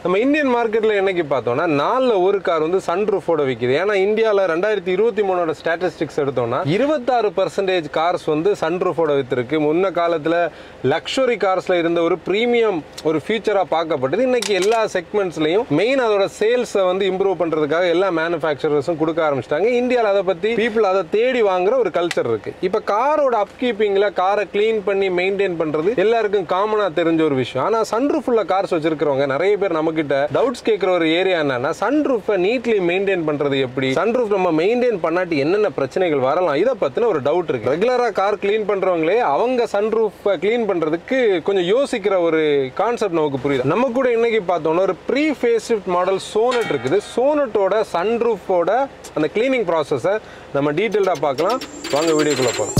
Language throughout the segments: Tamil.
நம்ம இந்தியன் மார்க்கெட்டில் என்னைக்கு பார்த்தோம்னா நாலில் ஒரு கார் வந்து சன்ரூஃபோட விற்கிது ஏன்னா இந்தியாவில் ரெண்டாயிரத்தி இருபத்தி மூணோட ஸ்டாட்டிஸ்டிக்ஸ் எடுத்தோம்னா இருபத்தாறு பர்சன்டேஜ் கார்ஸ் வந்து சன்ரூஃபோட விற்றுருக்கு முன்ன காலத்தில் லக்ஸுரி கார்ஸில் இருந்த ஒரு ப்ரீமியம் ஒரு ஃபியூச்சராக பார்க்கப்பட்டது இன்னைக்கு எல்லா செக்மெண்ட்ஸ்லையும் மெயின் அதோட சேல்ஸை வந்து இம்ப்ரூவ் பண்ணுறதுக்காக எல்லா மேனுஃபேக்சரர்ஸும் கொடுக்க ஆரம்பிச்சிட்டாங்க இந்தியாவில் அதை பற்றி பீப்புள் அதை தேடி வாங்குற ஒரு கல்ச்சர் இருக்கு இப்போ காரோட அப்கீப்பிங்கில் காரை க்ளீன் பண்ணி மெயின்டைன் பண்ணுறது எல்லாருக்கும் காமனாக தெரிஞ்ச ஒரு விஷயம் ஆனால் சன்ரூஃபுள்ள கார்ஸ் வச்சிருக்கிறவங்க நிறைய பேர் நம்ம கிட்ட டவுட்ஸ் கேட்குற ஒரு ஏரியா என்னன்னா சன்ரூஃபை நீட்லி மெயின்டைன் பண்றது எப்படி சன்ரூஃப் நம்ம மெயின்டைன் பண்ணாட்டி என்னென்ன பிரச்சனைகள் வரலாம் இதை பத்தின ஒரு டவுட் இருக்கு ரெகுலரா கார் க்ளீன் பண்றவங்களே அவங்க சன்ரூஃபை க்ளீன் பண்றதுக்கு கொஞ்சம் யோசிக்கிற ஒரு கான்செப்ட் நமக்கு புரியுது நம்ம கூட இன்னைக்கு பார்த்தோம்னா ஒரு ப்ரீ ஃபேஸ்லிஃப்ட் மாடல் சோனட் இருக்குது சோனட்டோட சன்ரூஃபோட அந்த க்ளீனிங் ப்ராசஸை நம்ம டீட்டெயில்டாக பார்க்கலாம் வாங்க வீடியோக்குள்ள போகலாம்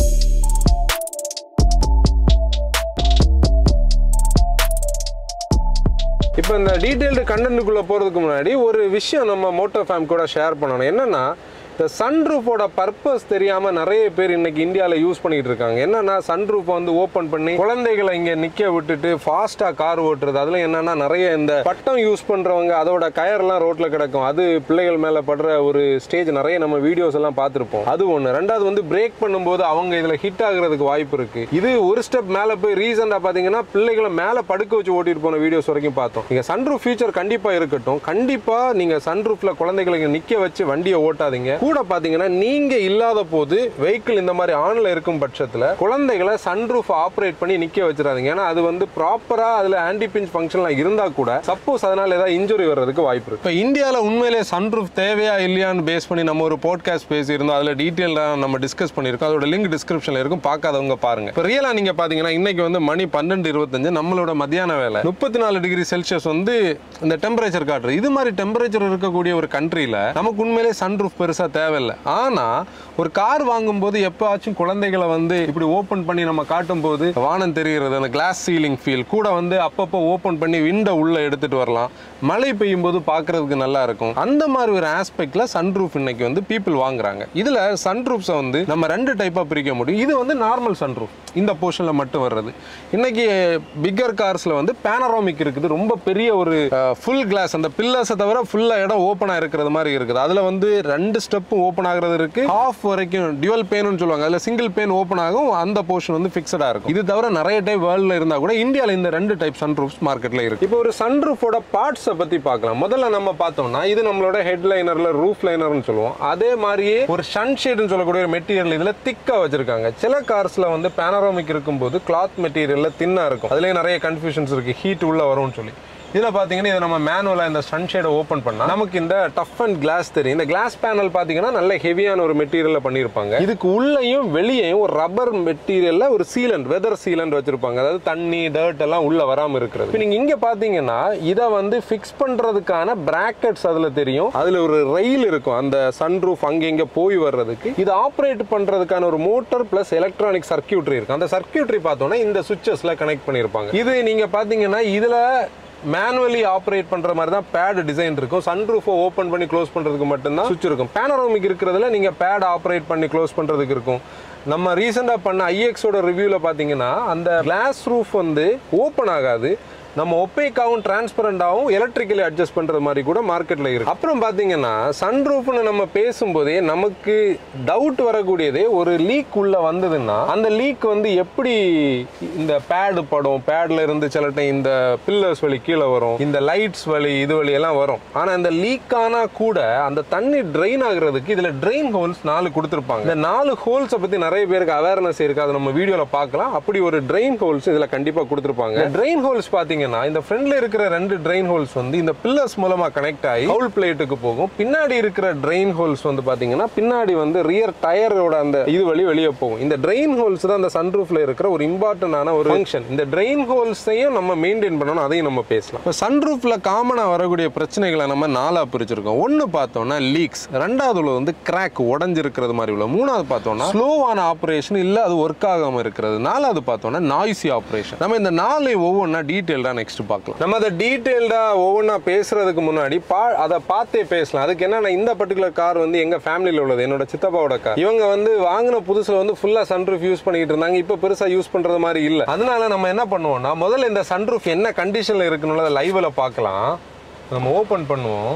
இப்போ இந்த டீட்டெயில்டு கண்டென்ட்டுக்குள்ளே போகிறதுக்கு முன்னாடி ஒரு விஷயம் நம்ம மோட்டோ ஃபேம் கூட ஷேர் பண்ணணும் என்னன்னா இந்த சன்ரூஃபோட பர்பஸ் தெரியாமல் நிறைய பேர் இன்னைக்கு இந்தியாவில் யூஸ் பண்ணிட்டு இருக்காங்க என்னன்னா சன்ரூஃபை வந்து ஓப்பன் பண்ணி குழந்தைகளை இங்கே நிற்க விட்டுட்டு ஃபாஸ்ட்டாக கார் ஓட்டுறது அதில் என்னன்னா நிறைய இந்த பட்டம் யூஸ் பண்ணுறவங்க அதோட கயர்லாம் ரோட்டில் கிடக்கும் அது பிள்ளைகள் மேலே படுற ஒரு ஸ்டேஜ் நிறைய நம்ம வீடியோஸ் எல்லாம் பார்த்துருப்போம் அது ஒன்று ரெண்டாவது வந்து பிரேக் பண்ணும்போது அவங்க இதில் ஹிட் ஆகுறதுக்கு வாய்ப்பு இருக்கு இது ஒரு ஸ்டெப் மேலே போய் ரீசெண்டாக பார்த்தீங்கன்னா பிள்ளைகளை மேலே படுக்க வச்சு ஓட்டிட்டு போன வீடியோஸ் வரைக்கும் பார்த்தோம் நீங்கள் சன்ரூஃப் ஃபீச்சர் கண்டிப்பாக இருக்கட்டும் கண்டிப்பாக நீங்கள் சன்ரூஃபில் குழந்தைகளை இங்க நிற்க வச்சு வண்டியை ஓட்டாதீங்க கூட பார்த்தீங்கன்னா நீங்கள் இல்லாத போது வெஹிக்கிள் இந்த மாதிரி ஆனில் இருக்கும் பட்சத்தில் குழந்தைகளை சன்ரூஃப் ஆப்ரேட் பண்ணி நிற்க வச்சிடாதீங்க ஏன்னா அது வந்து ப்ராப்பராக அதில் ஆன்டி பிஞ்ச் ஃபங்க்ஷன்லாம் இருந்தால் கூட சப்போஸ் அதனால் ஏதாவது இன்ஜுரி வர்றதுக்கு வாய்ப்பு இருக்கு இப்போ இந்தியாவில் உண்மையிலே சன்ரூஃப் தேவையா இல்லையான்னு பேஸ் பண்ணி நம்ம ஒரு போட்காஸ்ட் பேசியிருந்தோம் அதில் டீட்டெயிலாக நம்ம டிஸ்கஸ் பண்ணியிருக்கோம் அதோட லிங்க் டிஸ்கிரிப்ஷனில் இருக்கும் பார்க்காதவங்க பாருங்க இப்போ ரியலாக நீங்கள் பார்த்தீங்கன்னா இன்னைக்கு வந்து மணி பன்னெண்டு இருபத்தஞ்சு நம்மளோட மத்தியான வேலை முப்பத்தி நாலு டிகிரி செல்சியஸ் வந்து இந்த டெம்பரேச்சர் காட்டுறது இது மாதிரி டெம்பரேச்சர் இருக்கக்கூடிய ஒரு கண்ட்ரியில் நமக்கு உண்மையிலே சன்ரூஃப் பெருசாக தேவையில்லை ஆனால் ஒரு கார் வாங்கும்போது எப்போச்சும் குழந்தைகளை வந்து இப்படி ஓப்பன் பண்ணி நம்ம காட்டும் போது வானம் தெரிகிறது அந்த கிளாஸ் சீலிங் ஃபீல் கூட வந்து அப்பப்போ ஓப்பன் பண்ணி விண்டோ உள்ள எடுத்துட்டு வரலாம் மழை பெய்யும் போது பார்க்கறதுக்கு நல்லா இருக்கும் அந்த மாதிரி ஒரு ஆஸ்பெக்ட்ல சன்ரூஃப் இன்னைக்கு வந்து பீப்புள் வாங்குறாங்க இதுல சன்ரூஃப்ஸை வந்து நம்ம ரெண்டு டைப்பா பிரிக்க முடியும் இது வந்து நார்மல் சன்ரூஃப் இந்த போர்ஷன்ல மட்டும் வர்றது இன்னைக்கு பிக்கர் கார்ஸ்ல வந்து பேனரோமிக் இருக்குது ரொம்ப பெரிய ஒரு ஃபுல் கிளாஸ் அந்த பில்லர்ஸை தவிர ஃபுல்லா இடம் ஓப்பனா இருக்கிறது மாதிரி இருக்குது அதுல வந்து ரெண்டு ஸ்டெப்பும் ஓப்பன் ஆகுறது இருக்கு ஹாஃப் வரைக்கும் டியூவல் பேன்னு சொல்லுவாங்க அதுல சிங்கிள் பேன் ஓப்பன் ஆகும் அந்த போர்ஷன் வந்து ஃபிக்ஸடா இருக்கும் இது தவிர நிறைய டைப் வேர்ல்ட்ல இருந்தா கூட இந்தியாவில் இந்த ரெண்டு டைப் சன்ரூஃப்ஸ் மார்க்கெட்ல இருக்கு இப்போ ஒரு சன்ரூஃபோட பார்ட்ஸை பத்தி பார்க்கலாம் முதல்ல நம்ம பார்த்தோம்னா இது நம்மளோட ஹெட் லைனர்ல ரூஃப் லைனர்னு சொல்லுவோம் அதே மாதிரியே ஒரு சன்ஷேட்னு சொல்லக்கூடிய ஒரு மெட்டீரியல் இதுல திக்கா வச்சிருக்காங்க சில கார்ஸ்ல வந்து பேனரோமிக் இருக்கும்போது கிளாத் மெட்டீரியல்ல தின்னா இருக்கும் அதுலயே நிறைய கன்ஃபியூஷன்ஸ் இருக்கு ஹீட் உள்ள வரும்னு சொல்லி இதில் பார்த்தீங்கன்னா இதை நம்ம மேனுவலாக இந்த சன்ஷேடை ஓப்பன் பண்ணால் நமக்கு இந்த டஃப் அண்ட் கிளாஸ் தெரியும் இந்த கிளாஸ் பேனல் பார்த்தீங்கன்னா நல்ல ஹெவியான ஒரு மெட்டீரியலில் பண்ணியிருப்பாங்க இதுக்கு உள்ளேயும் வெளியேயும் ஒரு ரப்பர் மெட்டீரியலில் ஒரு சீலண்ட் வெதர் சீலண்ட் வச்சிருப்பாங்க அதாவது தண்ணி டர்ட் எல்லாம் உள்ள வராமல் இருக்கிறது இப்போ நீங்கள் இங்கே பார்த்தீங்கன்னா இதை வந்து ஃபிக்ஸ் பண்ணுறதுக்கான பிராக்கெட்ஸ் அதில் தெரியும் அதில் ஒரு ரயில் இருக்கும் அந்த சன்ரூஃப் அங்கே இங்கே போய் வர்றதுக்கு இது ஆப்ரேட் பண்ணுறதுக்கான ஒரு மோட்டர் ப்ளஸ் எலக்ட்ரானிக் சர்க்கியூட்ரி இருக்கு அந்த சர்க்கியூட்ரி பார்த்தோன்னா இந்த சுவிச்சஸ்ல கனெக்ட் பண்ணியிருப்பாங்க இது நீங்கள் பார்த்தீங்கன்னா இதில் மேனுவலி ஆப்ரேட் பண்ற மாதிரி தான் பேட் டிசைன் இருக்கும் சன்ரூஃபை ஓப்பன் பண்ணி க்ளோஸ் பண்றதுக்கு மட்டும்தான் சுவிட்ச் இருக்கும் பேனரோமிக் இருக்கிறதுல நீங்க பேட் ஆப்ரேட் பண்ணி க்ளோஸ் பண்றதுக்கு இருக்கும் நம்ம ரீசெண்டாக பண்ண ஐஎக்ஸோட ரிவ்யூவில் பார்த்தீங்கன்னா அந்த கிளாஸ் ரூஃப் வந்து ஓப்பன் ஆகாது நம்ம ஒப்பேக்காவும் டிரான்ஸ்பரண்டாகவும் எலக்ட்ரிக்கலி அட்ஜஸ்ட் பண்ணுற மாதிரி கூட மார்க்கெட்டில் இருக்கு அப்புறம் பார்த்தீங்கன்னா சன்ரூஃப்னு நம்ம பேசும்போதே நமக்கு டவுட் வரக்கூடியதே ஒரு லீக் உள்ள வந்ததுன்னா அந்த லீக் வந்து எப்படி இந்த பேடு படும் பேட்ல இருந்து சில டைம் இந்த பில்லர்ஸ் வழி கீழே வரும் இந்த லைட்ஸ் வழி இது வழி எல்லாம் வரும் ஆனால் இந்த லீக் ஆனா கூட அந்த தண்ணி ட்ரெயின் ஆகுறதுக்கு இதில் ட்ரெயின் ஹோல்ஸ் நாலு கொடுத்துருப்பாங்க இந்த நாலு ஹோல்ஸை பற்றி நிறைய பேருக்கு அவேர்னஸ் இருக்கு அதை நம்ம வீடியோவில் பார்க்கலாம் அப்படி ஒரு ட்ரெயின் ஹோல்ஸ் இதில் கண்டிப்பாக கொடுத்துருப்பாங்க ட்ரெயின் ஹோல்ஸ் பார்த்தீங்கன்னா இந்த ஃப்ரண்ட்ல இருக்கிற ரெண்டு ட்ரெயின் ஹோல்ஸ் வந்து இந்த பில்லர்ஸ் மூலமா கனெக்ட் ஆகி ஹவுல் பிளேட்டுக்கு போகும் பின்னாடி இருக்கிற ட்ரெயின் ஹோல்ஸ் வந்து பாத்தீங்கன்னா பின்னாடி வந்து ரியர் டயரோட அந்த இது வழி வெளியே போகும் இந்த ட்ரெயின் ஹோல்ஸ் தான் அந்த சன்ரூஃப்ல இருக்கிற ஒரு இம்பார்ட்டன்டான ஒரு ஃபங்க்ஷன் இந்த ட்ரெயின் ஹோல்ஸையும் நம்ம மெயின்டைன் பண்ணணும் அதையும் நம்ம பேசலாம் இப்போ சன்ரூஃப்ல காமனா வரக்கூடிய பிரச்சனைகளை நம்ம நாலா பிரிச்சிருக்கோம் ஒன்னு பார்த்தோம்னா லீக்ஸ் ரெண்டாவது உள்ள வந்து கிராக் உடஞ்சிருக்கிறது மாதிரி உள்ள மூணாவது பார்த்தோம்னா ஸ்லோவான ஆப்ரேஷன் இல்ல அது ஒர்க் ஆகாம இருக்கிறது நாலாவது பார்த்தோம்னா நாய்ஸி ஆப்ரேஷன் நம்ம இந்த நாலு ஒவ்வொன்றா டீட்டெயில்டா நெக்ஸ்ட் பார்க்கலாம் நம்ம அதை டீட்டெயில்டாக ஒவ்வொன்றா பேசுறதுக்கு முன்னாடி பா அதை பார்த்தே பேசலாம் அதுக்கு என்னன்னா இந்த பர்டிகுலர் கார் வந்து எங்க ஃபேமிலியில் உள்ளது என்னோட சித்தப்பாவோட கார் இவங்க வந்து வாங்கின புதுசுல வந்து ஃபுல்லா சன்ரூஃப் யூஸ் பண்ணிட்டு இருந்தாங்க இப்போ பெருசா யூஸ் பண்றது மாதிரி இல்ல அதனால நம்ம என்ன பண்ணுவோம்னா முதல்ல இந்த சன்ரூஃப் என்ன கண்டிஷன்ல இருக்குன்னு லைவ்ல பார்க்கலாம் நம்ம ஓப்பன் பண்ணுவோம்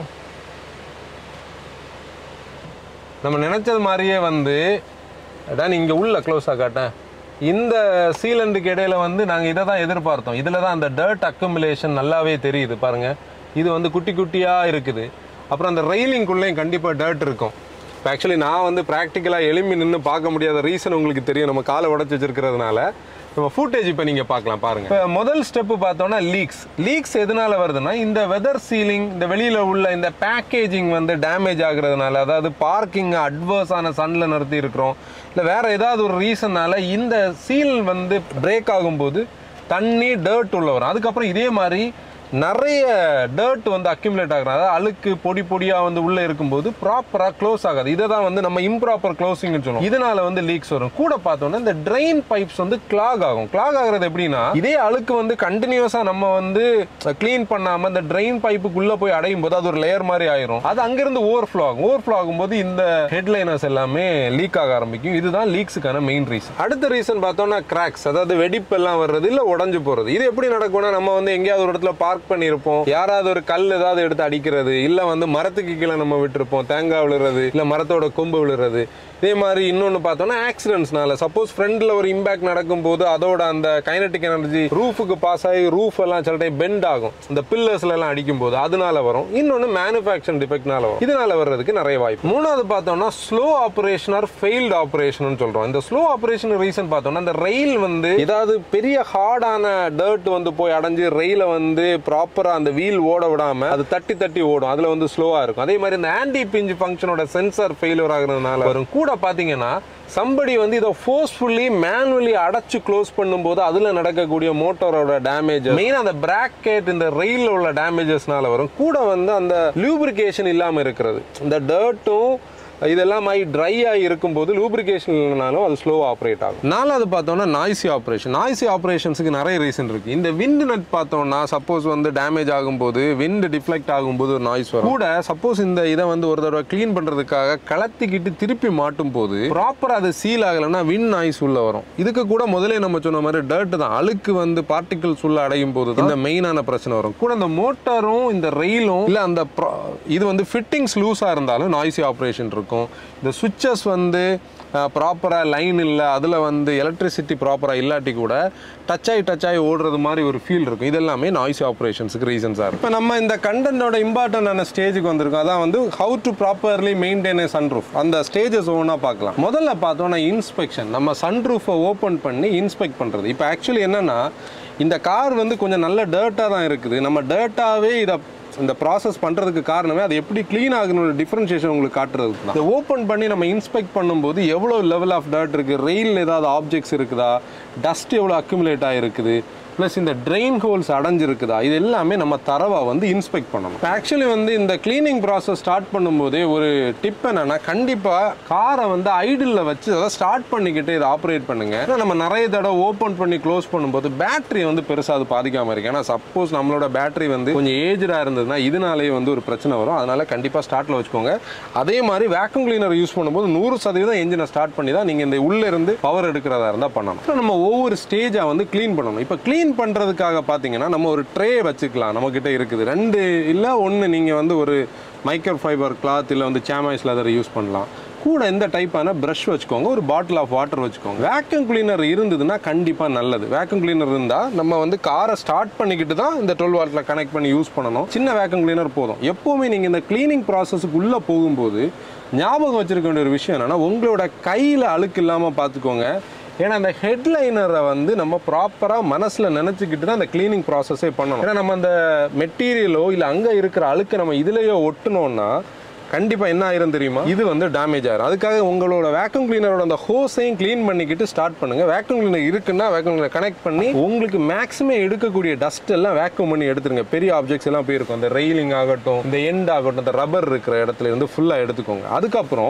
நம்ம நினைச்சது மாதிரியே வந்து அதான் இங்கே உள்ள க்ளோஸாக காட்டேன் இந்த சீலண்டுக்கு இடையில வந்து நாங்கள் இதை தான் எதிர்பார்த்தோம் இதில் தான் அந்த டர்ட் அக்குமுலேஷன் நல்லாவே தெரியுது பாருங்க இது வந்து குட்டி குட்டியாக இருக்குது அப்புறம் அந்த ரெயிலிங்குள்ளேயும் கண்டிப்பாக டர்ட் இருக்கும் இப்போ ஆக்சுவலி நான் வந்து ப்ராக்டிக்கலாக எலும்பி நின்று பார்க்க முடியாத ரீசன் உங்களுக்கு தெரியும் நம்ம காலை உடச்சி வச்சிருக்கிறதுனால நம்ம ஃபுட்டேஜ் இப்போ நீங்கள் பார்க்கலாம் பாருங்க இப்போ முதல் ஸ்டெப்பு பார்த்தோம்னா லீக்ஸ் லீக்ஸ் எதனால வருதுன்னா இந்த வெதர் சீலிங் இந்த வெளியில் உள்ள இந்த பேக்கேஜிங் வந்து டேமேஜ் ஆகுறதுனால அதாவது பார்க்கிங் அட்வர்ஸான சன்னில் நிறுத்தி இருக்கிறோம் இல்லை வேற ஏதாவது ஒரு ரீசன்னால இந்த சீல் வந்து பிரேக் ஆகும்போது தண்ணி டர்ட் உள்ள வரும் அதுக்கப்புறம் இதே மாதிரி நிறைய டர்ட் வந்து அக்யூமுலேட் ஆகுறது அதாவது அழுக்கு பொடி பொடியாக வந்து உள்ளே இருக்கும்போது ப்ராப்பராக க்ளோஸ் ஆகாது இதை தான் வந்து நம்ம இம்ப்ராப்பர் க்ளோசிங்னு சொல்லுவோம் இதனால வந்து லீக்ஸ் வரும் கூட பார்த்தோன்னா இந்த ட்ரெயின் பைப்ஸ் வந்து கிளாக் ஆகும் கிளாக் ஆகுறது எப்படின்னா இதே அழுக்கு வந்து கண்டினியூஸாக நம்ம வந்து க்ளீன் பண்ணாமல் இந்த ட்ரெயின் பைப்புக்குள்ளே போய் அடையும் போது அது ஒரு லேயர் மாதிரி ஆயிரும் அது அங்கிருந்து ஓவர் ஃப்ளோ ஆகும் ஓவர் ஃப்ளோ ஆகும்போது இந்த ஹெட்லைனர்ஸ் எல்லாமே லீக் ஆக ஆரம்பிக்கும் இதுதான் லீக்ஸுக்கான மெயின் ரீசன் அடுத்த ரீசன் பார்த்தோம்னா கிராக்ஸ் அதாவது வெடிப்பு எல்லாம் வர்றது இல்லை உடஞ்சு போகிறது இது எப்படி நடக்கும்னா நம்ம வந்து எங்கேயாவது ஒரு இடத்துல பார்க் பண்ணியிருப்போம் யாராவது ஒரு கல் ஏதாவது எடுத்து அடிக்கிறது இல்லை வந்து மரத்துக்கு கீழே நம்ம விட்டுருப்போம் தேங்காய் விழுறது இல்லை மரத்தோட கொம்பு விழுறது இதே மாதிரி இன்னொன்று பார்த்தோம்னா ஆக்சிடென்ட்ஸ்னால சப்போஸ் ஃப்ரண்ட்ல ஒரு இம்பாக்ட் நடக்கும்போது அதோட அந்த கைனட்டிக் எனர்ஜி ரூஃபுக்கு பாஸ் ஆகி ரூஃப் எல்லாம் சில டைம் பெண்ட் ஆகும் இந்த பில்லர்ஸ்ல எல்லாம் அடிக்கும் போது அதனால வரும் இன்னொன்று மேனுஃபேக்சர் டிஃபெக்ட்னால வரும் இதனால வர்றதுக்கு நிறைய வாய்ப்பு மூணாவது பார்த்தோம்னா slow operation or failed operation சொல்றோம் இந்த ஸ்லோ ஆப்ரேஷன் ரீசன் பார்த்தோம்னா இந்த ரயில் வந்து ஏதாவது பெரிய ஹார்டான டர்ட் வந்து போய் அடைஞ்சு ரயிலை வந்து ப்ராப்பரா அந்த வீல் ஓட விடாம அது தட்டி தட்டி ஓடும் அதுல வந்து ஸ்லோவா இருக்கும் அதே மாதிரி இந்த ஆன்டி பிஞ்ச் ஃபங்க்ஷனோட சென்சார் ஃபெயிலியர் ஆகுறதுனால வரும் கூட பாத்தீங்கன்னா சம்படி வந்து இதை ஃபோர்ஸ்ஃபுல்லி மேனுவலி அடைச்சு க்ளோஸ் பண்ணும்போது அதுல நடக்கக்கூடிய மோட்டரோட டேமேஜ் மெயின் அந்த பிராக்கெட் இந்த ரயில்ல உள்ள டேமேஜஸ்னால வரும் கூட வந்து அந்த லூப்ரிகேஷன் இல்லாம இருக்கிறது இந்த டர்ட்டும் இதெல்லாம் ஆகி ட்ரை ஆகி இருக்கும்போது லூப்ரிகேஷன் இல்லைனாலும் அது ஸ்லோ ஆப்ரேட் ஆகும் நாலாவது பார்த்தோம்னா நாய்ஸி ஆப்ரேஷன் நாய்ஸி ஆப்ரேஷன்ஸுக்கு நிறைய ரீசன் இருக்கு இந்த விண்ட் நட் பார்த்தோம்னா சப்போஸ் வந்து டேமேஜ் ஆகும்போது விண்ட் டிஃப்ளெக்ட் ஆகும்போது ஒரு நாய்ஸ் வரும் கூட சப்போஸ் இந்த இதை வந்து ஒரு தடவை க்ளீன் பண்றதுக்காக கலத்திக்கிட்டு திருப்பி மாட்டும் போது ப்ராப்பராக அது சீல் ஆகலைன்னா விண்ட் நாய்ஸ் உள்ள வரும் இதுக்கு கூட முதல்ல நம்ம சொன்ன மாதிரி டர்ட் தான் அழுக்கு வந்து பார்ட்டிகல்ஸ் உள்ள அடையும் போது தான் இந்த மெயினான பிரச்சனை வரும் கூட இந்த மோட்டாரும் இந்த ரெயிலும் இல்ல அந்த pro- இது வந்து ஃபிட்டிங்ஸ் லூஸா இருந்தாலும் நாய்ஸி ஆப்ரேஷன் இருக்கும் இந்த சுவிட்சஸ் வந்து ப்ராப்பராக லைன் இல்லை அதில் வந்து எலக்ட்ரிசிட்டி ப்ராப்பராக இல்லாட்டி கூட டச் ஆகி டச் ஆகி ஓடுறது மாதிரி ஒரு ஃபீல் இருக்கும் இது எல்லாமே நாய்ஸ் ஆப்ரேஷன்ஸுக்கு ரீசன்ஸாக இருக்கும் இப்போ நம்ம இந்த கண்டென்ட்டோட இம்பார்ட்டன்டான ஸ்டேஜுக்கு வந்திருக்கோம் அதான் வந்து how to properly maintain a sunroof அந்த ஸ்டேஜஸ் ஒவ்வொன்றா பார்க்கலாம் முதல்ல பார்த்தோன்னா இன்ஸ்பெக்ஷன் நம்ம சன்ரூஃபை ஓப்பன் பண்ணி இன்ஸ்பெக்ட் பண்ணுறது இப்போ ஆக்சுவலி என்னன்னா இந்த கார் வந்து கொஞ்சம் நல்ல டர்ட்டாக தான் இருக்குது நம்ம டர்ட்டாகவே இதை இந்த ப்ராசஸ் பண்ணுறதுக்கு காரணமே அது எப்படி க்ளீன் ஆகணும் டிஃப்ரென்ஷியேஷன் உங்களுக்கு காட்டுறதுக்கு தான் இதை ஓப்பன் பண்ணி நம்ம இன்ஸ்பெக்ட் பண்ணும்போது எவ்வளோ லெவல் ஆஃப் டர்ட் இருக்குது ரெயில் ஏதாவது ஆப்ஜெக்ட்ஸ் இருக்குதா டஸ்ட் எவ்வளோ அக்யூமுலேட் ஆகிருக்குது ப்ளஸ் இந்த ட்ரெயின் ஹோல்ஸ் அடைஞ்சிருக்குதா இது எல்லாமே நம்ம தரவா வந்து இன்ஸ்பெக்ட் பண்ணணும் ஆக்சுவலி வந்து இந்த க்ளீனிங் ப்ராசஸ் ஸ்டார்ட் பண்ணும்போதே ஒரு டிப் என்னன்னா கண்டிப்பாக காரை வந்து ஐடில் வச்சு அதை ஸ்டார்ட் பண்ணிக்கிட்டு இதை ஆப்ரேட் பண்ணுங்க ஏன்னா நம்ம நிறைய தடவை ஓப்பன் பண்ணி க்ளோஸ் பண்ணும்போது பேட்டரி வந்து பெருசாக அது பாதிக்காம இருக்கு ஏன்னா சப்போஸ் நம்மளோட பேட்டரி வந்து கொஞ்சம் ஏஜ்டாக இருந்ததுன்னா இதனாலேயே வந்து ஒரு பிரச்சனை வரும் அதனால கண்டிப்பாக ஸ்டார்ட்டில் வச்சுக்கோங்க அதே மாதிரி வேக்யூம் கிளீனர் யூஸ் பண்ணும்போது நூறு சதவீதம் என்ஜினை ஸ்டார்ட் பண்ணி தான் நீங்கள் இந்த உள்ள இருந்து பவர் எடுக்கிறதா இருந்தால் பண்ணணும் அப்புறம் நம்ம ஒவ்வொரு ஸ்டேஜாக வந்து க்ளீன் பண்ணணும் இப்போ க்ளீன் பண்ணுறதுக்காக பார்த்தீங்கன்னா நம்ம ஒரு ட்ரே வச்சுக்கலாம் நம்மக்கிட்ட இருக்குது ரெண்டு இல்லை ஒன்று நீங்கள் வந்து ஒரு மைக்ரோ ஃபைபர் கிளாத் இல்லை வந்து சாமாய்ஸ் லெதர் யூஸ் பண்ணலாம் கூட இந்த டைப்பான ப்ரஷ் வச்சுக்கோங்க ஒரு பாட்டில் ஆஃப் வாட்டர் வச்சுக்கோங்க வேக்யூம் கிளீனர் இருந்ததுன்னா கண்டிப்பாக நல்லது வேக்யூம் கிளீனர் இருந்தால் நம்ம வந்து காரை ஸ்டார்ட் பண்ணிக்கிட்டு தான் இந்த டுவெல் வாட்டில் கனெக்ட் பண்ணி யூஸ் பண்ணணும் சின்ன வேக்யூம் கிளீனர் போதும் எப்போவுமே நீங்கள் இந்த க்ளீனிங் ப்ராசஸுக்கு உள்ளே போகும்போது ஞாபகம் வச்சிருக்க வேண்டிய ஒரு விஷயம் என்னன்னா உங்களோட கையில் அழுக்கு இல்லாமல் பார்த்துக்கோங்க ஏன்னா அந்த ஹெட்லைனரை வந்து நம்ம ப்ராப்பராக மனசில் நினச்சிக்கிட்டு தான் அந்த க்ளீனிங் ப்ராசஸே பண்ணணும் ஏன்னா நம்ம அந்த மெட்டீரியலோ இல்லை அங்கே இருக்கிற அழுக்கு நம்ம இதுலேயோ ஒட்டினோம்னா கண்டிப்பாக என்ன ஆயிரும் தெரியுமா இது வந்து டேமேஜ் ஆயிரும் அதுக்காக உங்களோட வேக்யூம் கிளீனரோட அந்த ஹோஸையும் க்ளீன் பண்ணிக்கிட்டு ஸ்டார்ட் பண்ணுங்க வேக்யூம் கிளீனர் இருக்குன்னா வேக்யூம் கிளீனர் கனெக்ட் பண்ணி உங்களுக்கு மேக்ஸிமம் எடுக்கக்கூடிய டஸ்ட் எல்லாம் வேக்யூம் பண்ணி எடுத்துருங்க பெரிய ஆப்ஜெக்ட்ஸ் எல்லாம் போயிருக்கும் அந்த ரெயிலிங் ஆகட்டும் இந்த எண்ட் ஆகட்டும் இந்த ரப்பர் இருக்கிற இடத்துல இருந்து ஃபுல்லாக எடுத்துக்கோங்க அதுக்கப்புறம்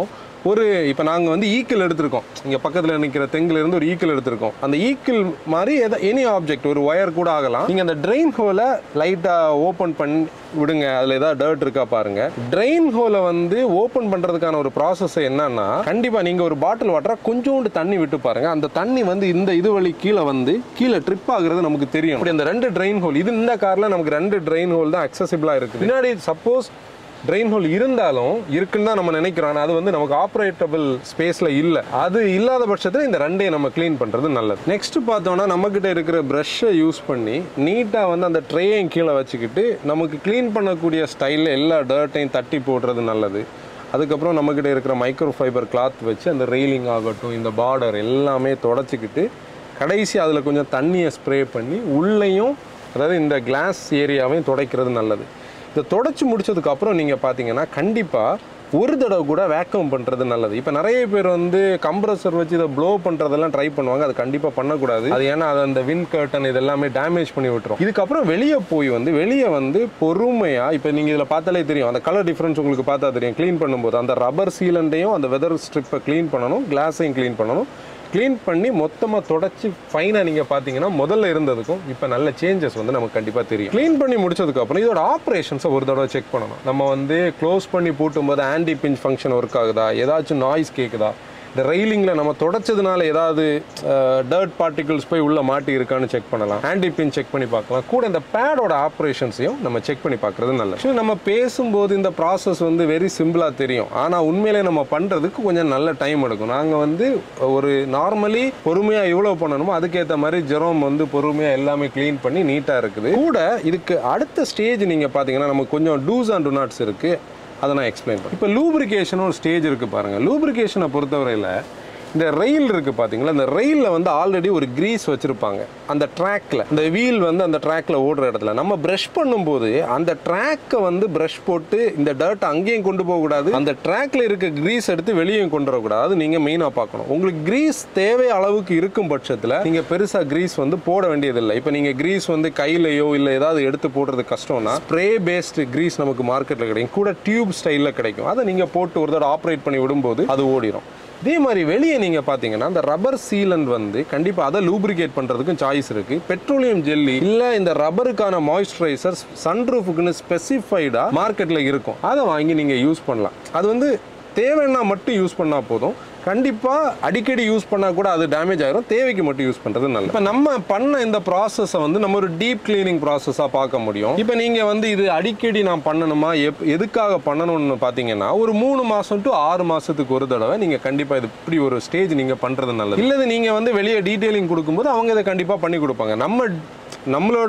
ஒரு இப்போ நாங்கள் வந்து ஈக்கிள் எடுத்திருக்கோம் இங்கே பக்கத்தில் நிற்கிற தெங்குல இருந்து ஒரு ஈக்கிள் எடுத்திருக்கோம் அந்த ஈக்கிள் மாதிரி எதை எனி ஆப்ஜெக்ட் ஒரு ஒயர் கூட ஆகலாம் நீங்கள் அந்த ட்ரெயின் ஹோலை லைட்டாக ஓப்பன் பண்ணி விடுங்க அதில் ஏதாவது டர்ட் இருக்கா பாருங்க ட்ரெயின் ஹோலை வந்து ஓப்பன் பண்ணுறதுக்கான ஒரு ப்ராசஸ் என்னன்னா கண்டிப்பாக நீங்கள் ஒரு பாட்டில் வாட்டரை கொஞ்சோண்டு தண்ணி விட்டு பாருங்க அந்த தண்ணி வந்து இந்த இது வழி கீழே வந்து கீழே ட்ரிப் ஆகுறது நமக்கு தெரியும் அப்படி அந்த ரெண்டு ட்ரெயின் ஹோல் இது இந்த காரில் நமக்கு ரெண்டு ட்ரெயின் ஹோல் தான் அக்சசிபிளாக இருக்குது பின்னாடி சப்போஸ் ட்ரெயின் ஹோல் இருந்தாலும் இருக்குன்னு தான் நம்ம நினைக்கிறோம் ஆனா அது வந்து நமக்கு ஆப்ரேட்டபிள் ஸ்பேஸில் இல்லை அது இல்லாத பட்சத்தில் இந்த ரெண்டையும் நம்ம க்ளீன் பண்ணுறது நல்லது நெக்ஸ்ட் பார்த்தோம்னா நம்மக்கிட்ட இருக்கிற ப்ரஷ்ஷை யூஸ் பண்ணி நீட்டாக வந்து அந்த ட்ரேயையும் கீழே வச்சுக்கிட்டு நமக்கு க்ளீன் பண்ணக்கூடிய ஸ்டைலில் எல்லா டர்ட்டையும் தட்டி போடுறது நல்லது அதுக்கப்புறம் நம்மக்கிட்ட இருக்கிற மைக்ரோ ஃபைபர் கிளாத் வச்சு அந்த ரெயிலிங் ஆகட்டும் இந்த பார்டர் எல்லாமே தொடச்சிக்கிட்டு கடைசி அதில் கொஞ்சம் தண்ணியை ஸ்ப்ரே பண்ணி உள்ளேயும் அதாவது இந்த கிளாஸ் ஏரியாவையும் துடைக்கிறது நல்லது இதை தொடச்சி முடிச்சதுக்கு அப்புறம் நீங்கள் பார்த்தீங்கன்னா கண்டிப்பாக ஒரு தடவை கூட வேக்கம் பண்ணுறது நல்லது இப்போ நிறைய பேர் வந்து கம்ப்ரஸர் வச்சு இதை ப்ளோ பண்ணுறதெல்லாம் ட்ரை பண்ணுவாங்க அது கண்டிப்பாக பண்ணக்கூடாது அது ஏன்னா அது அந்த வின் கர்டன் இதெல்லாமே டேமேஜ் பண்ணி விட்டுரும் இதுக்கப்புறம் வெளியே போய் வந்து வெளியே வந்து பொறுமையாக இப்போ நீங்கள் இதில் பார்த்தாலே தெரியும் அந்த கலர் டிஃப்ரென்ஸ் உங்களுக்கு பார்த்தா தெரியும் க்ளீன் பண்ணும்போது அந்த ரப்பர் சீலண்டையும் அந்த வெதர் ஸ்ட்ரிப்பை க்ளீன் பண்ணணும் கிளாஸையும் க்ளீன் பண்ணணும் க்ளீன் பண்ணி மொத்தமாக தொடச்சி ஃபைனாக நீங்கள் பார்த்தீங்கன்னா முதல்ல இருந்ததுக்கும் இப்போ நல்ல சேஞ்சஸ் வந்து நமக்கு கண்டிப்பாக தெரியும் க்ளீன் பண்ணி முடிச்சதுக்கு அப்புறம் இதோட ஆப்ரேஷன்ஸை ஒரு தடவை செக் பண்ணணும் நம்ம வந்து க்ளோஸ் பண்ணி பூட்டும்போது ஆன்டி பிஞ்ச் ஃபங்க்ஷன் ஒர்க் ஆகுதா ஏதாச்சும் நாய்ஸ் கேட்குதா இந்த ரெயிலிங்கில் நம்ம தொடச்சதுனால ஏதாவது டர்ட் பார்ட்டிகல்ஸ் போய் உள்ளே மாட்டி இருக்கான்னு செக் பண்ணலாம் ஆன்டி பின் செக் பண்ணி பார்க்கலாம் கூட இந்த பேடோட ஆப்ரேஷன்ஸையும் நம்ம செக் பண்ணி பார்க்குறது நல்லது Actually, நம்ம பேசும்போது இந்த ப்ராசஸ் வந்து வெரி சிம்பிளாக தெரியும் ஆனால் உண்மையிலே நம்ம பண்ணுறதுக்கு கொஞ்சம் நல்ல டைம் எடுக்கும் நாங்கள் வந்து ஒரு நார்மலி பொறுமையாக எவ்வளோ பண்ணணுமோ அதுக்கேற்ற மாதிரி ஜெரோம் வந்து பொறுமையாக எல்லாமே க்ளீன் பண்ணி நீட்டாக இருக்குது கூட இதுக்கு அடுத்த ஸ்டேஜ் நீங்கள் பார்த்தீங்கன்னா நமக்கு கொஞ்சம் டூஸ் அண்ட் டு நாட்ஸ் இருக்குது அதை நான் எக்ஸ்பிளைன் பண்ணேன் இப்போ லூப்ரிகேஷன் ஒரு ஸ்டேஜ் இருக்குது பாருங்கள் லூப்ரிகேஷனை பொறுத்தவரையில் இந்த ரயில் இருக்குது பார்த்தீங்களா இந்த ரயிலில் வந்து ஆல்ரெடி ஒரு கிரீஸ் வச்சுருப்பாங்க அந்த ட்ராக்ல இந்த வீல் வந்து அந்த ட்ராக்ல ஓடுற இடத்துல நம்ம ப்ரஷ் பண்ணும்போது அந்த ட்ராக்கை வந்து ப்ரஷ் போட்டு இந்த டர்ட் அங்கேயும் கொண்டு போகக்கூடாது அந்த ட்ராக்ல இருக்க கிரீஸ் எடுத்து வெளியும் கொண்டு வரக்கூடாது அது நீங்கள் மெயினாக பார்க்கணும் உங்களுக்கு கிரீஸ் தேவை அளவுக்கு இருக்கும் பட்சத்தில் நீங்கள் பெருசாக கிரீஸ் வந்து போட வேண்டியதில்லை இப்போ நீங்கள் கிரீஸ் வந்து கையிலையோ இல்லை ஏதாவது எடுத்து போடுறது கஷ்டம்னா ஸ்ப்ரே பேஸ்டு கிரீஸ் நமக்கு மார்க்கெட்டில் கிடைக்கும் கூட டியூப் ஸ்டைலில் கிடைக்கும் அதை நீங்கள் போட்டு ஒரு தடவை ஆப்ரேட் பண்ணி விடும்போது அது ஓடிடும் இதே மாதிரி வெளியே நீங்கள் பார்த்தீங்கன்னா அந்த ரப்பர் சீலண்ட் வந்து கண்டிப்பாக அதை லூப்ரிகேட் பண்ணுறதுக்கும் சாய்ஸ் இருக்குது பெட்ரோலியம் ஜெல்லி இல்லை இந்த ரப்பருக்கான மாய்ஸ்சரைசர்ஸ் சன்ரூஃபுக்குன்னு ஸ்பெசிஃபைடாக மார்க்கெட்டில் இருக்கும் அதை வாங்கி நீங்கள் யூஸ் பண்ணலாம் அது வந்து தேவைன்னா மட்டும் யூஸ் பண்ணால் போதும் கண்டிப்பாக அடிக்கடி யூஸ் பண்ணால் கூட அது டேமேஜ் ஆயிரும் தேவைக்கு மட்டும் யூஸ் பண்ணுறது நல்லது இப்போ நம்ம பண்ண இந்த ப்ராசஸை வந்து நம்ம ஒரு டீப் கிளீனிங் ப்ராசஸாக பார்க்க முடியும் இப்போ நீங்கள் வந்து இது அடிக்கடி நான் பண்ணணுமா எப் எதுக்காக பண்ணணும்னு பார்த்தீங்கன்னா ஒரு மூணு மாதம் டு ஆறு மாதத்துக்கு ஒரு தடவை நீங்கள் கண்டிப்பாக இது இப்படி ஒரு ஸ்டேஜ் நீங்கள் பண்ணுறது நல்லது இல்லது நீங்கள் வந்து வெளியே டீட்டெயிலிங் கொடுக்கும்போது அவங்க இதை கண்டிப்பாக பண்ணி கொடுப்பாங்க நம்ம நம்மளோட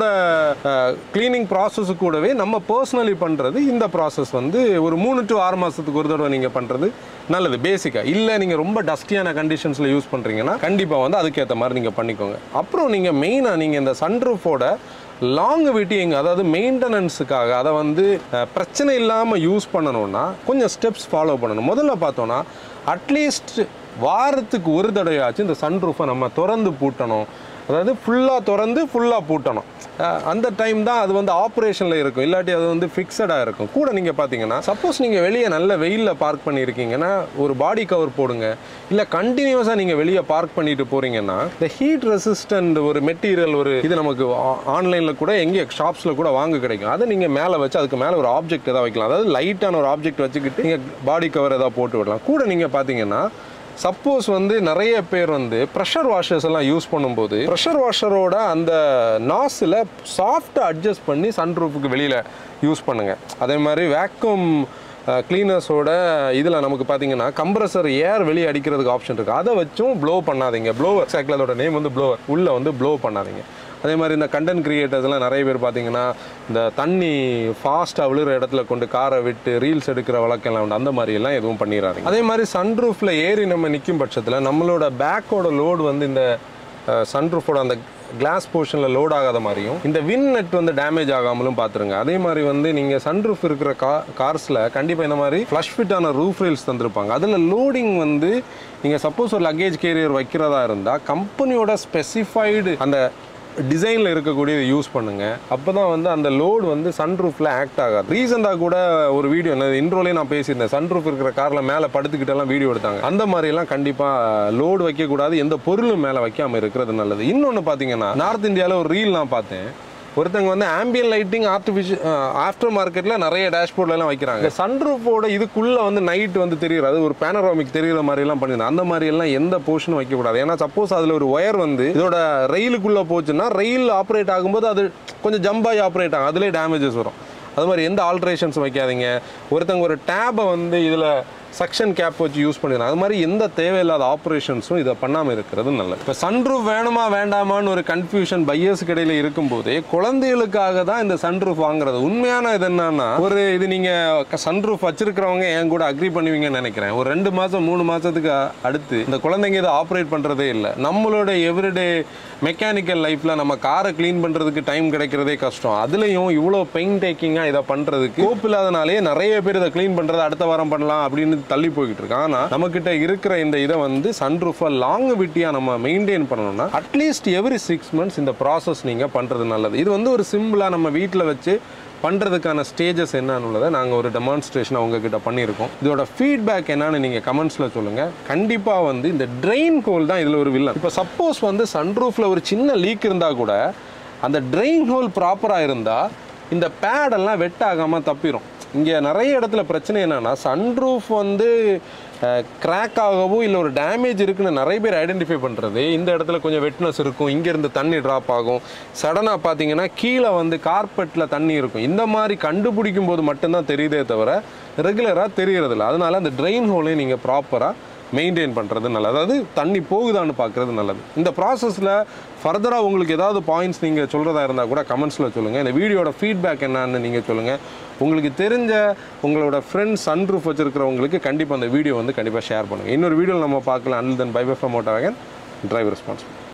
க்ளீனிங் ப்ராசஸ் கூடவே நம்ம பர்சனலி பண்ணுறது இந்த ப்ராசஸ் வந்து ஒரு மூணு டு ஆறு மாதத்துக்கு ஒரு தடவை நீங்கள் பண்ணுறது நல்லது பேசிக்காக இல்லை நீங்கள் ரொம்ப டஸ்டியான கண்டிஷன்ஸில் யூஸ் பண்ணுறீங்கன்னா கண்டிப்பாக வந்து அதுக்கேற்ற மாதிரி நீங்கள் பண்ணிக்கோங்க அப்புறம் நீங்கள் மெயினாக நீங்கள் இந்த சன்ரூஃபோட லாங் வெட்டிங் அதாவது மெயின்டெனன்ஸுக்காக அதை வந்து அஹ், பிரச்சனை இல்லாமல் யூஸ் பண்ணணும்னா கொஞ்சம் ஸ்டெப்ஸ் ஃபாலோ பண்ணணும் முதல்ல பார்த்தோன்னா அட்லீஸ்ட் வாரத்துக்கு ஒரு தடவையாச்சும் இந்த சன்ரூஃபை நம்ம திறந்து பூட்டணும் அதாவது ஃபுல்லாக திறந்து ஃபுல்லாக பூட்டணும் அஹ் அந்த டைம் தான் அது வந்து ஆப்ரேஷனில் இருக்கும் இல்லாட்டி அது வந்து ஃபிக்ஸடாக இருக்கும் கூட நீங்கள் பார்த்தீங்கன்னா சப்போஸ் நீங்கள் வெளியே நல்ல வெயிலில் பார்க் பண்ணியிருக்கீங்கன்னா ஒரு பாடி கவர் போடுங்க இல்லை கண்டினியூஸாக நீங்கள் வெளியே பார்க் பண்ணிட்டு போகிறீங்கன்னா இந்த ஹீட் ரெசிஸ்டன்ட் ஒரு மெட்டீரியல் ஒரு இது நமக்கு ஆன்லைனில் கூட எங்கே ஷாப்ஸில் கூட வாங்க கிடைக்கும் அதை நீங்கள் மேலே வச்சு அதுக்கு மேலே ஒரு ஆப்ஜெக்ட் எதாவது வைக்கலாம் அதாவது லைட்டான ஒரு ஆப்ஜெக்ட் வச்சுக்கிட்டு நீங்கள் பாடி கவர் எதாவது போட்டு விடலாம் கூட நீங்கள் பார்த்தீங்கன்னா சப்போஸ் வந்து நிறைய பேர் வந்து ப்ரெஷர் வாஷர்ஸ் எல்லாம் யூஸ் பண்ணும்போது ப்ரெஷர் வாஷரோட அந்த நாஸில் சாஃப்டாக அட்ஜஸ்ட் பண்ணி சன்ரூஃபுக்கு வெளியில் யூஸ் பண்ணுங்க அதே மாதிரி வேக்யூம் க்ளீனர்ஸோட இதில் நமக்கு பார்த்தீங்கன்னா கம்ப்ரஸர் ஏர் வெளியே அடிக்கிறதுக்கு ஆப்ஷன் இருக்குது அதை வச்சும் ப்ளோ பண்ணாதீங்க ப்ளோவர் எக்ஸாக்ட்லி அதோட நேம் வந்து ப்ளோவர் உள்ளே வந்து ப்ளோ பண்ணாதீங்க அதே மாதிரி இந்த கண்டென்ட் கிரியேட்டர்ஸ்லாம் நிறைய பேர் பார்த்தீங்கன்னா இந்த தண்ணி ஃபாஸ்ட்டாக விழுற இடத்துல கொண்டு காரை விட்டு ரீல்ஸ் எடுக்கிற வழக்கெல்லாம் உண்டு அந்த மாதிரி எல்லாம் எதுவும் பண்ணிடாதீங்க அதே மாதிரி சன்ரூஃபில் ஏறி நம்ம நிற்கும் பட்சத்தில் நம்மளோட பேக்கோட லோடு வந்து இந்த சன்ரூஃபோட அந்த கிளாஸ் போர்ஷனில் லோட் ஆகாத மாதிரியும் இந்த வின் நெட் வந்து டேமேஜ் ஆகாமலும் பார்த்துருங்க அதே மாதிரி வந்து நீங்கள் சன்ரூஃப் இருக்கிற கா கார்ஸில் கண்டிப்பாக இந்த மாதிரி ஃப்ளஷ் ஃபிட்டான ரூஃப் ரீல்ஸ் தந்திருப்பாங்க அதில் லோடிங் வந்து நீங்கள் சப்போஸ் ஒரு லக்கேஜ் கேரியர் வைக்கிறதா இருந்தால் கம்பெனியோட ஸ்பெசிஃபைடு அந்த டிசைனில் இருக்கக்கூடியதை யூஸ் பண்ணுங்கள் அப்போ தான் வந்து அந்த லோடு வந்து சன்ரூஃபில் ஆக்ட் ஆகாது ரீசெண்டாக கூட ஒரு வீடியோ இன்ட்ரோலே நான் பேசியிருந்தேன் சன்ரூஃப் இருக்கிற காரில் மேலே படுத்துக்கிட்டெல்லாம் வீடியோ எடுத்தாங்க அந்த மாதிரியெல்லாம் கண்டிப்பாக லோடு வைக்கக்கூடாது எந்த பொருளும் மேலே வைக்காமல் இருக்கிறது நல்லது இன்னொன்று பார்த்தீங்கன்னா நார்த் இந்தியாவில் ஒரு ரீல் நான் பார்த்தேன் ஒருத்தங்க வந்து ஆம்பியன் லைட்டிங் ஆர்டிஃபிஷியல் ஆஃப்டர் மார்க்கெட்டில் நிறைய டேஷ்போர்ட்லாம் வைக்கிறாங்க சன்ரூஃபோட இதுக்குள்ளே வந்து நைட் வந்து தெரியுது அது ஒரு பேனராமிக் தெரியுற மாதிரிலாம் பண்ணிருந்தேன் அந்த மாதிரி எல்லாம் எந்த போர்ஷனும் வைக்கக்கூடாது ஏன்னா சப்போஸ் அதில் ஒரு ஒயர் வந்து இதோட ரயிலுக்குள்ளே போச்சுன்னா ரயில் ஆப்ரேட் ஆகும்போது அது கொஞ்சம் ஜம்பாகி ஆப்ரேட் ஆகும் அதுலேயே டேமேஜஸ் வரும் அது மாதிரி எந்த ஆல்ட்ரேஷன்ஸ் வைக்காதீங்க ஒருத்தங்க ஒரு டேபை வந்து இதில் சக்ஷன் கேப் வச்சு யூஸ் பண்ணிடலாம் அது மாதிரி எந்த தேவையில்லாத ஆப்ரேஷன்ஸும் இதை பண்ணாமல் இருக்கிறது நல்லது இப்போ சன்ரூஃப் வேணுமா வேண்டாமான்னு ஒரு கன்ஃபியூஷன் பையர்ஸ் இடையில இருக்கும்போதே குழந்தைகளுக்காக தான் இந்த சன்ரூஃப் வாங்குறது உண்மையான இது என்னன்னா ஒரு இது நீங்கள் சன்ரூஃப் வச்சிருக்கிறவங்க என் கூட அக்ரி பண்ணுவீங்கன்னு நினைக்கிறேன் ஒரு ரெண்டு மாதம் மூணு மாதத்துக்கு அடுத்து இந்த குழந்தைங்க இதை ஆப்ரேட் பண்ணுறதே இல்லை நம்மளோட எவ்ரிடே மெக்கானிக்கல் லைஃப்பில் நம்ம காரை க்ளீன் பண்ணுறதுக்கு டைம் கிடைக்கிறதே கஷ்டம் அதுலேயும் இவ்வளோ பெயின் டேக்கிங்காக இதை பண்ணுறதுக்கு கோப் இல்லாதனாலே நிறைய பேர் இதை க்ளீன் பண்ணுறது அடுத்த வாரம் பண்ணலாம் அப்படின்னு தள்ளி போய்கிட்டு இருக்கு ஆனால் நம்மக்கிட்ட இருக்கிற இந்த இதை வந்து சன்ரூஃபை லாங் விட்டியாக நம்ம மெயின்டைன் பண்ணணும்னா அட்லீஸ்ட் எவ்ரி சிக்ஸ் மந்த்ஸ் இந்த ப்ராசஸ் நீங்கள் பண்ணுறது நல்லது இது வந்து ஒரு சிம்பிளாக நம்ம வீட்டில் வச்சு பண்ணுறதுக்கான ஸ்டேஜஸ் என்னன்னு உள்ளதை நாங்கள் ஒரு டெமான்ஸ்ட்ரேஷன் உங்ககிட்ட பண்ணியிருக்கோம் இதோட ஃபீட்பேக் என்னன்னு நீங்கள் கமெண்ட்ஸில் சொல்லுங்கள் கண்டிப்பாக வந்து இந்த ட்ரெயின் ஹோல் தான் இதில் ஒரு வில்லன் இப்போ சப்போஸ் வந்து சன்ரூஃபில் ஒரு சின்ன லீக் இருந்தால் கூட அந்த ட்ரெயின் ஹோல் ப்ராப்பராக இருந்தால் இந்த பேடெல்லாம் வெட் ஆகாமல் தப்பிடும் இங்கே நிறைய இடத்துல பிரச்சனை என்னன்னா சன்ரூஃப் வந்து கிராக் ஆகவோ இல்லை ஒரு டேமேஜ் இருக்குன்னு நிறைய பேர் ஐடென்டிஃபை பண்ணுறது இந்த இடத்துல கொஞ்சம் வெட்னஸ் இருக்கும் இங்கேருந்து தண்ணி ட்ராப் ஆகும் சடனாக பார்த்தீங்கன்னா கீழே வந்து கார்பெட்டில் தண்ணி இருக்கும் இந்த மாதிரி கண்டுபிடிக்கும் போது மட்டும்தான் தெரியுதே தவிர ரெகுலராக தெரியறதில்ல அதனால அந்த ட்ரெயின் ஹோலையும் நீங்கள் ப்ராப்பராக மெயின்டைன் பண்ணுறது நல்லது அதாவது தண்ணி போகுதான்னு பார்க்குறது நல்லது இந்த ப்ராசஸில் ஃபர்தராக உங்களுக்கு ஏதாவது பாயிண்ட்ஸ் நீங்கள் சொல்கிறதா இருந்தால் கூட கமெண்ட்ஸில் சொல்லுங்கள் இந்த வீடியோட ஃபீட்பேக் என்னன்னு நீங்கள் சொல்லுங்கள் உங்களுக்கு தெரிஞ்ச உங்களோட ஃப்ரெண்ட்ஸ் சன்ரூஃப் வச்சுருக்கிறவங்களுக்கு கண்டிப்பாக அந்த வீடியோ வந்து கண்டிப்பாக ஷேர் பண்ணுங்கள் இன்னொரு வீடியோவில் நம்ம பார்க்கலாம் அனில் தன் bye bye from motor wagon driver responsible